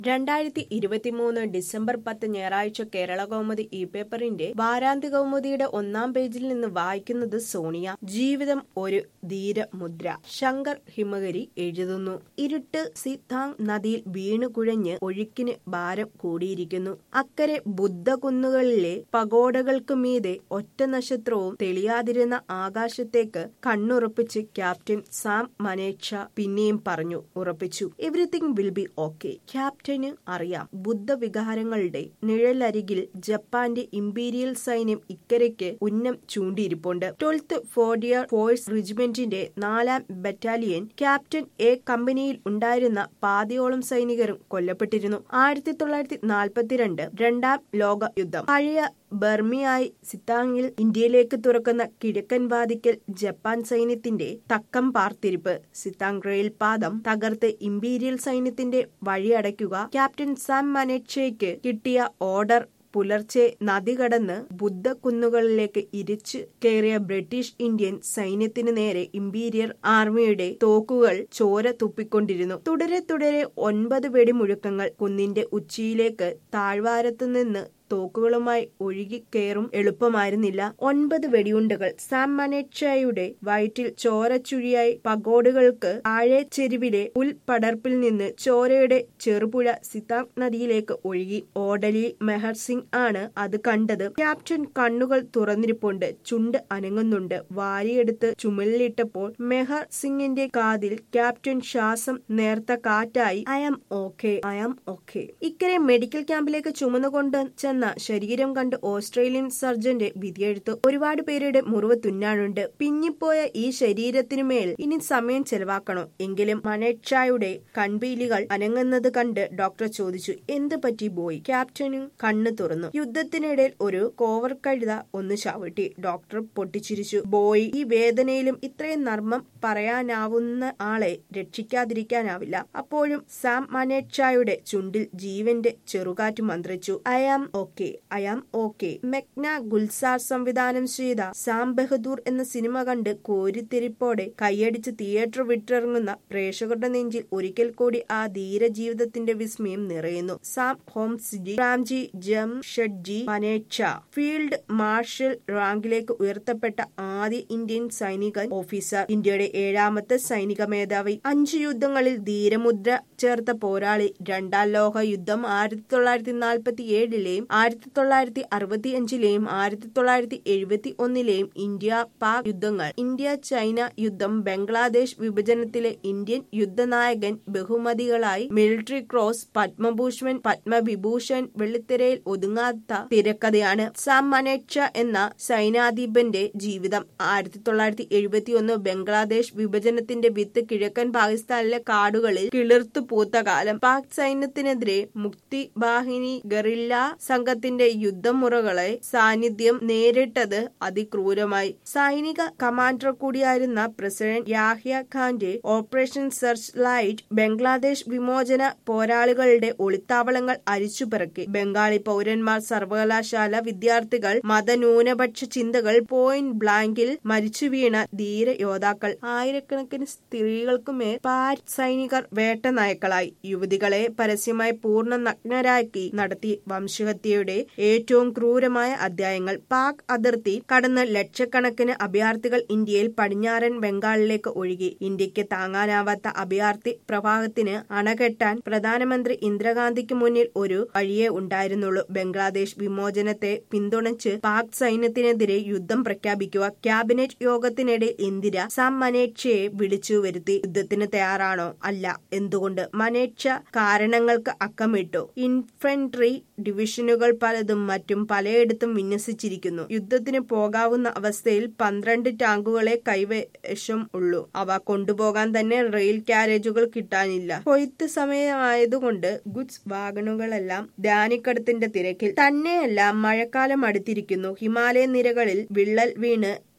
രണ്ടായിരത്തി ഇരുപത്തിമൂന്ന് ഡിസംബർ പത്ത് ഞായറാഴ്ച കേരള കൗമുദി ഇ പേപ്പറിന്റെ വാരാന്ത്യ കൗമുദിയുടെ ഒന്നാം പേജിൽ നിന്ന് വായിക്കുന്നത് സോണിയ ജീവിതം ഒരു ധീരമുദ്ര ശങ്കർ ഹിമഗരി എഴുതുന്നു ഇരുട്ട് സിദ്ധാങ് നദിയിൽ വീണു കുഴഞ്ഞ് ഒഴുക്കിന് ഭാരം കൂടിയിരിക്കുന്നു അക്കരെ ബുദ്ധകുന്നുകളിലെ പഗോഡകൾക്ക് മീതെ ഒറ്റ നക്ഷത്രവും തെളിയാതിരുന്ന ആകാശത്തേക്ക് കണ്ണുറപ്പിച്ച് ക്യാപ്റ്റൻ സാം മനേക്ഷ പിന്നെയും പറഞ്ഞു ഉറപ്പിച്ചു എവറിത്തിങ് വിൽ ബി ഓക്കെ ക്യാപ്റ്റന് അറിയാം ബുദ്ധവികാരങ്ങളുടെ നിഴലരികിൽ ജപ്പാന്റെ ഇമ്പീരിയൽ സൈന്യം ഇക്കരയ്ക്ക് ഉന്നം ചൂണ്ടിയിരിപ്പുണ്ട് ട്വൽത്ത് ഫോർഡിയർ ഫോഴ്സ് റെജിമെന്റിന്റെ നാലാം ബറ്റാലിയൻ ക്യാപ്റ്റൻ എ കമ്പനിയിൽ ഉണ്ടായിരുന്ന പാതിയോളം സൈനികരും കൊല്ലപ്പെട്ടിരുന്നു ആയിരത്തി തൊള്ളായിരത്തി നാൽപ്പത്തിരണ്ട് രണ്ടാം ലോക യുദ്ധം പഴയ ബർമിയായി സിത്താങ്ങിൽ ഇന്ത്യയിലേക്ക് തുറക്കുന്ന കിഴക്കൻ വാതിക്കൽ ജപ്പാൻ സൈന്യത്തിന്റെ തക്കം പാർത്തിരിപ്പ് സിത്താങ് റെയിൽ പാതം തകർത്ത് ഇമ്പീരിയൽ സൈന്യത്തിന്റെ വഴിയടയ്ക്കുക ക്യാപ്റ്റൻ സാം മനേക്ഷയ്ക്ക് കിട്ടിയ ഓർഡർ പുലർച്ചെ നദി കടന്ന് ബുദ്ധക്കുന്നുകളിലേക്ക് ഇരിച്ചു കയറിയ ബ്രിട്ടീഷ് ഇന്ത്യൻ സൈന്യത്തിന് നേരെ ഇമ്പീരിയർ ആർമിയുടെ തോക്കുകൾ ചോര തുപ്പിക്കൊണ്ടിരുന്നു തുടരെ തുടരെ ഒൻപത് വെടിമുഴക്കങ്ങൾ കുന്നിന്റെ ഉച്ചിയിലേക്ക് താഴ്വാരത്തു നിന്ന് തോക്കുകളുമായി ഒഴുകിക്കയറും എളുപ്പമായിരുന്നില്ല ഒൻപത് വെടിയുണ്ടകൾ സാം മനേക്ഷയുടെ വയറ്റിൽ ചോരച്ചുഴിയായി പഗോഡുകൾക്ക് താഴെ ചെരുവിലെ പുൽപടർപ്പിൽ നിന്ന് ചോരയുടെ ചെറുപുഴ സിതാങ് നദിയിലേക്ക് ഒഴുകി ഓഡലി മെഹർ സിംഗ് ആണ് അത് കണ്ടത് ക്യാപ്റ്റൻ കണ്ണുകൾ തുറന്നിരിപ്പുണ്ട് ചുണ്ട് അനങ്ങുന്നുണ്ട് വാരിയെടുത്ത് ചുമലിലിട്ടപ്പോൾ മെഹർ സിംഗിന്റെ കാതിൽ ക്യാപ്റ്റൻ ശ്വാസം നേർത്ത കാറ്റായി I am okay I am okay ഇക്കരെ മെഡിക്കൽ ക്യാമ്പിലേക്ക് ചുമന്നുകൊണ്ട് ചെന്ന ശരീരം കണ്ട് ഓസ്ട്രേലിയൻ സർജന്റെ വിധിയെഴുത്തു ഒരുപാട് പേരുടെ മുറിവ് തുന്നാനുണ്ട് പിഞ്ഞിപ്പോയ ഈ ശരീരത്തിനുമേൽ ഇനി സമയം ചെലവാക്കണോ എങ്കിലും മനേക്ഷായുടെ കൺപീലികൾ അനങ്ങുന്നത് കണ്ട് ഡോക്ടർ ചോദിച്ചു എന്ത് പറ്റി ബോയ് ക്യാപ്റ്റനും കണ്ണു തുറന്നു യുദ്ധത്തിനിടയിൽ ഒരു കോവർ കഴുത ഒന്ന് ചവിട്ടി ഡോക്ടർ പൊട്ടിച്ചിരിച്ചു ബോയ് ഈ വേദനയിലും ഇത്രയും നർമ്മം പറയാനാവുന്ന ആളെ രക്ഷിക്കാതിരിക്കാനാവില്ല അപ്പോഴും സാം മനേക്ഷായുടെ ചുണ്ടിൽ ജീവന്റെ ചെറുകാറ്റ് മന്ത്രിച്ചു I am okay I am okay മെഗ്ന ഗുൽസാർ സംവിധാനം ചെയ്ത സാം ബഹദൂർ എന്ന സിനിമ കണ്ട് കോരിത്തിരിപ്പോടെ കൈയടിച്ച് തിയേറ്റർ വിട്ടിറങ്ങുന്ന പ്രേക്ഷകരുടെ നെഞ്ചിൽ ഒരിക്കൽ കൂടി ആ ധീര ജീവിതത്തിന്റെ വിസ്മയം നിറയുന്നു സാം ഹോംസ്ജി റാംജി ജംഷഡ്ജി മനേക്ഷ ഫീൽഡ് മാർഷൽ റാങ്കിലേക്ക് ഉയർത്തപ്പെട്ട ആദ്യ ഇന്ത്യൻ സൈനികൻ ഓഫീസർ ഇന്ത്യയുടെ ഏഴാമത്തെ സൈനിക മേധാവി അഞ്ചു യുദ്ധങ്ങളിൽ ധീരമുദ്ര ചേർത്ത പോരാളി രണ്ടാം ലോക യുദ്ധം ആയിരത്തി തൊള്ളായിരത്തി നാൽപ്പത്തി ഏഴിലെയും ആയിരത്തി തൊള്ളായിരത്തി അറുപത്തി അഞ്ചിലെയും ആയിരത്തി തൊള്ളായിരത്തി എഴുപത്തി ഒന്നിലെയും ഇന്ത്യ പാക് യുദ്ധങ്ങൾ ഇന്ത്യ ചൈന യുദ്ധം ബംഗ്ലാദേശ് വിഭജനത്തിലെ ഇന്ത്യൻ യുദ്ധനായകൻ ബഹുമതികളായി മിലിറ്ററി ക്രോസ് പത്മഭൂഷൺ പത്മവിഭൂഷൺ വെള്ളിത്തിരയിൽ ഒതുങ്ങാത്ത തിരക്കഥയാണ് സാം മനേക്ഷ എന്ന സൈനാധിപന്റെ ജീവിതം ആയിരത്തി തൊള്ളായിരത്തി എഴുപത്തി ഒന്ന് ബംഗ്ലാദേശ് വിഭജനത്തിന്റെ വിത്ത് കിഴക്കൻ പാകിസ്ഥാനിലെ കാടുകളിൽ കിളിർത്തു പൂത്ത കാലം പാക് സൈന്യത്തിനെതിരെ മുക്തി ബാഹിനി ഗറില്ല സംഘത്തിന്റെ യുദ്ധമുറകളെ സാന്നിധ്യം നേരിട്ടത് അതിക്രൂരമായി സൈനിക കമാൻഡർ കൂടിയായിരുന്ന പ്രസിഡന്റ് യാഹ്യ ഖാന്റെ ഓപ്പറേഷൻ സെർച്ച് ലൈറ്റ് ബംഗ്ലാദേശ് വിമോചന പോരാളികളുടെ ഒളിത്താവളങ്ങൾ അരിച്ചുപിറക്കി ബംഗാളി പൗരന്മാർ സർവകലാശാല വിദ്യാർത്ഥികൾ മതന്യൂനപക്ഷ ചിന്തകൾ പോയിന്റ് ബ്ലാങ്കിൽ മരിച്ചു വീണ ധീര യോദ്ധാക്കൾ ആയിരക്കണക്കിന് സ്ത്രീകൾക്കുമേൽ പാറ്റ് സൈനികർ വേട്ട നായ്ക്കളായി യുവതികളെ പരസ്യമായി പൂർണ്ണ നഗ്നരാക്കി നടത്തി വംശഹത്യയുടെ ഏറ്റവും ക്രൂരമായ അധ്യായങ്ങൾ പാക് അതിർത്തി കടന്ന് ലക്ഷക്കണക്കിന് അഭയാർത്ഥികൾ ഇന്ത്യയിൽ പടിഞ്ഞാറൻ ബംഗാളിലേക്ക് ഒഴുകി ഇന്ത്യക്ക് താങ്ങാനാവാത്ത അഭയാർത്ഥി പ്രവാഹത്തിന് അണകെട്ടാൻ പ്രധാനമന്ത്രി ഇന്ദിരാഗാന്ധിക്ക് മുന്നിൽ ഒരു വഴിയേ ഉണ്ടായിരുന്നുള്ളൂ ബംഗ്ലാദേശ് വിമോചനത്തെ പിന്തുണച്ച് പാക് സൈന്യത്തിനെതിരെ യുദ്ധം പ്രഖ്യാപിക്കുക ക്യാബിനറ്റ് യോഗത്തിനിടെ ഇന്ദിര സാം മനേക്ഷയെ വിളിച്ചു വരുത്തി യുദ്ധത്തിന് തയ്യാറാണോ അല്ല എന്തുകൊണ്ട് മനേക്ഷ കാരണങ്ങൾക്ക് അക്കമിട്ടു ഇൻഫൻട്രി ഡിവിഷനുകൾ പലതും മറ്റും പലയിടത്തും വിന്യസിച്ചിരിക്കുന്നു യുദ്ധത്തിന് പോകാവുന്ന അവസ്ഥയിൽ പന്ത്രണ്ട് ടാങ്കുകളെ കൈവശം ഉള്ളൂ അവ കൊണ്ടുപോകാൻ തന്നെ റെയിൽ കാരേജുകൾ കിട്ടാനില്ല കൊയ്ത്ത് സമയമായതുകൊണ്ട് ഗുഡ്സ് വാഗണുകളെല്ലാം ധാനിക്കടത്തിന്റെ തിരക്കിൽ തന്നെയല്ല മഴക്കാലം അടുത്തിരിക്കുന്നു ഹിമാലയ നിരകളിൽ വിള്ളൽ വീണ്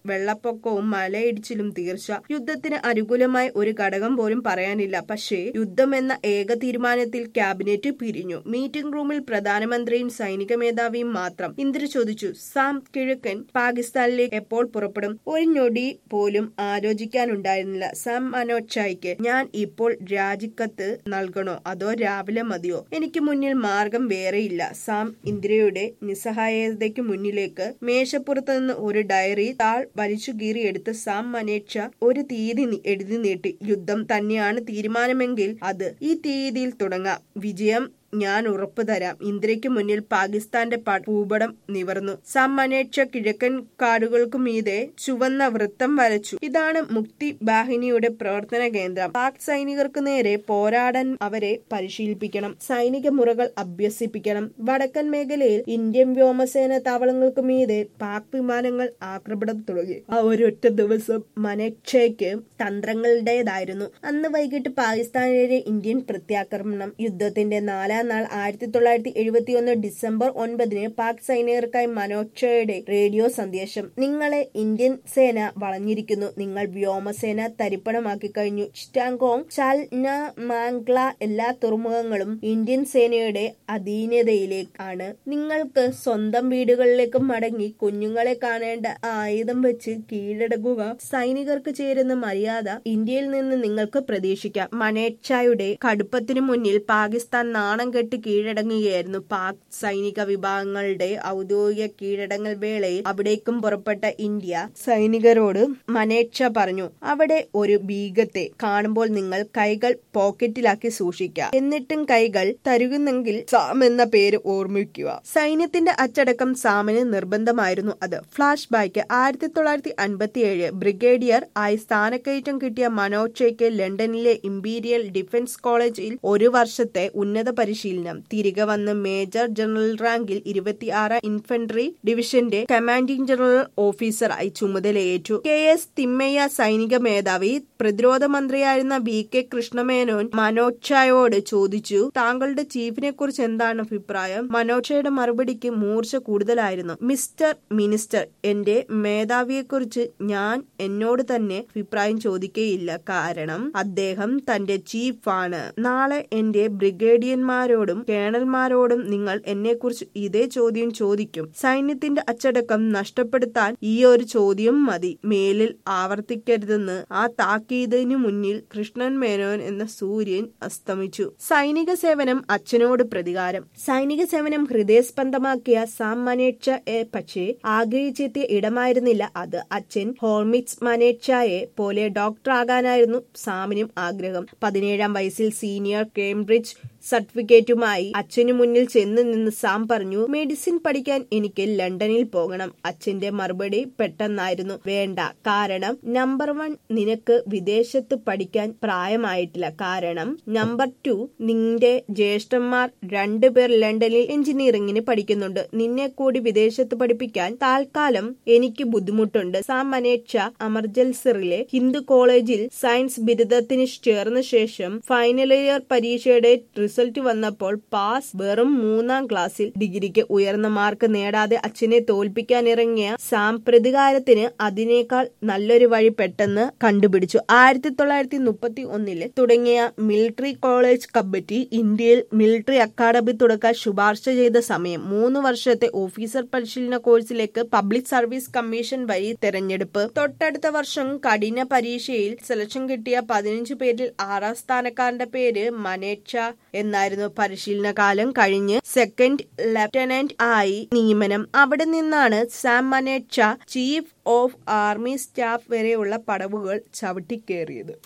വെള്ളപ്പൊക്കവും മലയിടിച്ചിലും തീർച്ച യുദ്ധത്തിന് അനുകൂലമായ ഒരു ഘടകം പോലും പറയാനില്ല പക്ഷേ യുദ്ധം എന്ന ഏക തീരുമാനത്തിൽ ക്യാബിനറ്റ് പിരിഞ്ഞു മീറ്റിംഗ് റൂമിൽ പ്രധാനമന്ത്രിയും സൈനിക മേധാവിയും മാത്രം ഇന്ദ്ര ചോദിച്ചു സാം കിഴക്കൻ പാകിസ്ഥാനിലേക്ക് എപ്പോൾ പുറപ്പെടും ഒരു ഞൊടി പോലും ആലോചിക്കാനുണ്ടായിരുന്നില്ല സാം മനോജ് ഞാൻ ഇപ്പോൾ രാജിക്കത്ത് നൽകണോ അതോ രാവിലെ മതിയോ എനിക്ക് മുന്നിൽ മാർഗം വേറെയില്ല സാം ഇന്ദിരയുടെ നിസ്സഹായതയ്ക്ക് മുന്നിലേക്ക് മേശപ്പുറത്ത് നിന്ന് ഒരു ഡയറി താൾ വലിച്ചു കീറിയെടുത്ത് സാം മനേക്ഷ ഒരു തീയതി നി- എഴുതി നീട്ടി യുദ്ധം തന്നെയാണ് തീരുമാനമെങ്കിൽ അത് ഈ തീയതിയിൽ തുടങ്ങാം വിജയം ഞാൻ ഉറപ്പു തരാം ഇന്ത്യക്ക് മുന്നിൽ പാകിസ്ഥാന്റെ പ- ഭൂപടം നിവർന്നു സാം മനേക്ഷ കിഴക്കൻ കാടുകൾക്കു മീതെ ചുവന്ന വൃത്തം വരച്ചു ഇതാണ് മുക്തി ബാഹിനിയുടെ പ്രവർത്തന കേന്ദ്രം പാക് സൈനികർക്ക് നേരെ പോരാടാൻ അവരെ പരിശീലിപ്പിക്കണം സൈനിക മുറകൾ അഭ്യസിപ്പിക്കണം വടക്കൻ മേഖലയിൽ ഇന്ത്യൻ വ്യോമസേന താവളങ്ങൾക്ക് മീതെ പാക് വിമാനങ്ങൾ ആക്രമണം തുടങ്ങി ആ ഒരൊറ്റ ദിവസം മനേക്ഷയ്ക്ക് തന്ത്രങ്ങളുടേതായിരുന്നു അന്ന് വൈകിട്ട് പാകിസ്ഥാനിലെ ഇന്ത്യൻ പ്രത്യാക്രമണം യുദ്ധത്തിന്റെ നാലാം നാൾ ആയിരത്തി തൊള്ളായിരത്തി എഴുപത്തി ഒന്ന് ഡിസംബർ ഒൻപതിന് പാക് സൈനികർക്കായി മനോക്ഷയുടെ റേഡിയോ സന്ദേശം നിങ്ങളെ ഇന്ത്യൻ സേന വളഞ്ഞിരിക്കുന്നു നിങ്ങൾ വ്യോമസേന തരിപ്പണമാക്കി കഴിഞ്ഞു ചിറ്റാങ്കോങ് ചാൽന മാംഗ്ല എല്ലാ തുറമുഖങ്ങളും ഇന്ത്യൻ സേനയുടെ അധീനതയിലേക്കാണ് നിങ്ങൾക്ക് സ്വന്തം വീടുകളിലേക്ക് മടങ്ങി കുഞ്ഞുങ്ങളെ കാണേണ്ട ആയുധം വെച്ച് കീഴടങ്ങുക സൈനികർക്ക് ചേരുന്ന മര്യാദ ഇന്ത്യയിൽ നിന്ന് നിങ്ങൾക്ക് പ്രതീക്ഷിക്കാം മനേക്ഷായുടെ കടുപ്പത്തിനു മുന്നിൽ പാകിസ്ഥാൻ നാണം കെട്ട് കീഴടങ്ങുകയായിരുന്നു പാക് സൈനിക വിഭാഗങ്ങളുടെ ഔദ്യോഗിക കീഴടങ്ങൽ വേളയിൽ അവിടേക്കും പുറപ്പെട്ട ഇന്ത്യ സൈനികരോട് മനേക്ഷ പറഞ്ഞു അവിടെ ഒരു ബീഗത്തെ കാണുമ്പോൾ നിങ്ങൾ കൈകൾ പോക്കറ്റിലാക്കി സൂക്ഷിക്കുക എന്നിട്ടും കൈകൾ തരുകുന്നെങ്കിൽ സാം എന്ന പേര് ഓർമ്മിക്കുക സൈന്യത്തിന്റെ അച്ചടക്കം സാമിന് നിർബന്ധമായിരുന്നു അത് ഫ്ലാഷ് ബാക്ക് ആയിരത്തി തൊള്ളായിരത്തി അൻപത്തിയേഴ് ബ്രിഗേഡിയർ ആയി സ്ഥാനക്കയറ്റം കിട്ടിയ മനോജയ്ക്ക് ലണ്ടനിലെ ഇമ്പീരിയൽ ഡിഫൻസ് കോളേജിൽ ഒരു വർഷത്തെ ഉന്നത പരിശീലനം തിരികെ വന്ന് മേജർ ജനറൽ റാങ്കിൽ ഇരുപത്തിയാറ് ഇൻഫൻട്രി ഡിവിഷന്റെ കമാൻഡിംഗ് ജനറൽ ഓഫീസറായി ചുമതലയേറ്റു കെ എസ് തിമ്മയ്യ സൈനിക മേധാവി പ്രതിരോധ മന്ത്രിയായിരുന്ന വി കെ കൃഷ്ണമേനോൻ മനോജയോട് ചോദിച്ചു താങ്കളുടെ ചീഫിനെ കുറിച്ച് എന്താണ് അഭിപ്രായം മനോജയുടെ മറുപടിക്ക് മൂർച്ച കൂടുതലായിരുന്നു മിസ്റ്റർ മിനിസ്റ്റർ എന്റെ മേധാവിയെക്കുറിച്ച് ഞാൻ എന്നോട് തന്നെ അഭിപ്രായം ചോദിക്കുകയില്ല കാരണം അദ്ദേഹം തന്റെ ചീഫാണ് നാളെ എന്റെ ബ്രിഗേഡിയന്മാരോടും കേണൽമാരോടും നിങ്ങൾ എന്നെക്കുറിച്ച് ഇതേ ചോദ്യം ചോദിക്കും സൈന്യത്തിന്റെ അച്ചടക്കം നഷ്ടപ്പെടുത്താൻ ഈ ഒരു ചോദ്യം മതി മേലിൽ ആവർത്തിക്കരുതെന്ന് ആ താക്കീതിനു മുന്നിൽ കൃഷ്ണൻ മേനോൻ എന്ന സൂര്യൻ അസ്തമിച്ചു സൈനിക സേവനം അച്ഛനോട് പ്രതികാരം സൈനിക സേവനം ഹൃദയസ്പന്ദമാക്കിയ സാം മനേക്ഷ പക്ഷേ ആഗ്രഹിച്ചെത്തിയ ഇടമായിരുന്നില്ല അത് അച്ഛൻ ഹോർമിക്സ് മനേക്ഷയെ പോലെ ഡോക്ടർ ആകാനായിരുന്നു സാമിനും ആഗ്രഹം പതിനേഴാം വയസ്സിൽ സീനിയർ കേംബ്രിഡ്ജ് സർട്ടിഫിക്കറ്റുമായി അച്ഛനു മുന്നിൽ ചെന്ന് നിന്ന് സാം പറഞ്ഞു മെഡിസിൻ പഠിക്കാൻ എനിക്ക് ലണ്ടനിൽ പോകണം അച്ഛന്റെ മറുപടി പെട്ടെന്നായിരുന്നു വേണ്ട കാരണം നമ്പർ വൺ നിനക്ക് വിദേശത്ത് പഠിക്കാൻ പ്രായമായിട്ടില്ല കാരണം നമ്പർ ടു നിന്റെ ജ്യേഷ്ഠന്മാർ രണ്ടുപേർ ലണ്ടനിൽ എഞ്ചിനീയറിംഗിന് പഠിക്കുന്നുണ്ട് നിന്നെ കൂടി വിദേശത്ത് പഠിപ്പിക്കാൻ താൽക്കാലം എനിക്ക് ബുദ്ധിമുട്ടുണ്ട് സാം മനേക്ഷ അമർജൽസറിലെ ഹിന്ദു കോളേജിൽ സയൻസ് ബിരുദത്തിന് ചേർന്ന ശേഷം ഫൈനൽ ഇയർ പരീക്ഷയുടെ റിസൾട്ട് വന്നപ്പോൾ പാസ് വെറും മൂന്നാം ക്ലാസ്സിൽ ഡിഗ്രിക്ക് ഉയർന്ന മാർക്ക് നേടാതെ അച്ഛനെ തോൽപ്പിക്കാനിറങ്ങിയ സാം പ്രതികാരത്തിന് അതിനേക്കാൾ നല്ലൊരു വഴി പെട്ടെന്ന് കണ്ടുപിടിച്ചു ആയിരത്തി തൊള്ളായിരത്തി മുപ്പത്തി ഒന്നില് തുടങ്ങിയ മിലിറ്ററി കോളേജ് കമ്മിറ്റി ഇന്ത്യയിൽ മിലിറ്ററി അക്കാദമി തുടക്കാൻ ശുപാർശ ചെയ്ത സമയം മൂന്ന് വർഷത്തെ ഓഫീസർ പരിശീലന കോഴ്സിലേക്ക് പബ്ലിക് സർവീസ് കമ്മീഷൻ വഴി തെരഞ്ഞെടുപ്പ് തൊട്ടടുത്ത വർഷം കഠിന പരീക്ഷയിൽ സെലക്ഷൻ കിട്ടിയ പതിനഞ്ച് പേരിൽ ആറാം സ്ഥാനക്കാരന്റെ പേര് മനേക്ഷ എന്നായിരുന്നു പരിശീലന കാലം കഴിഞ്ഞ് സെക്കൻഡ് ലഫ്റ്റനന്റ് ആയി നിയമനം അവിടെ നിന്നാണ് Sam Manekshaw chief of army staff വരെയുള്ള പടവുകൾ ചവിട്ടിക്കേറിയത്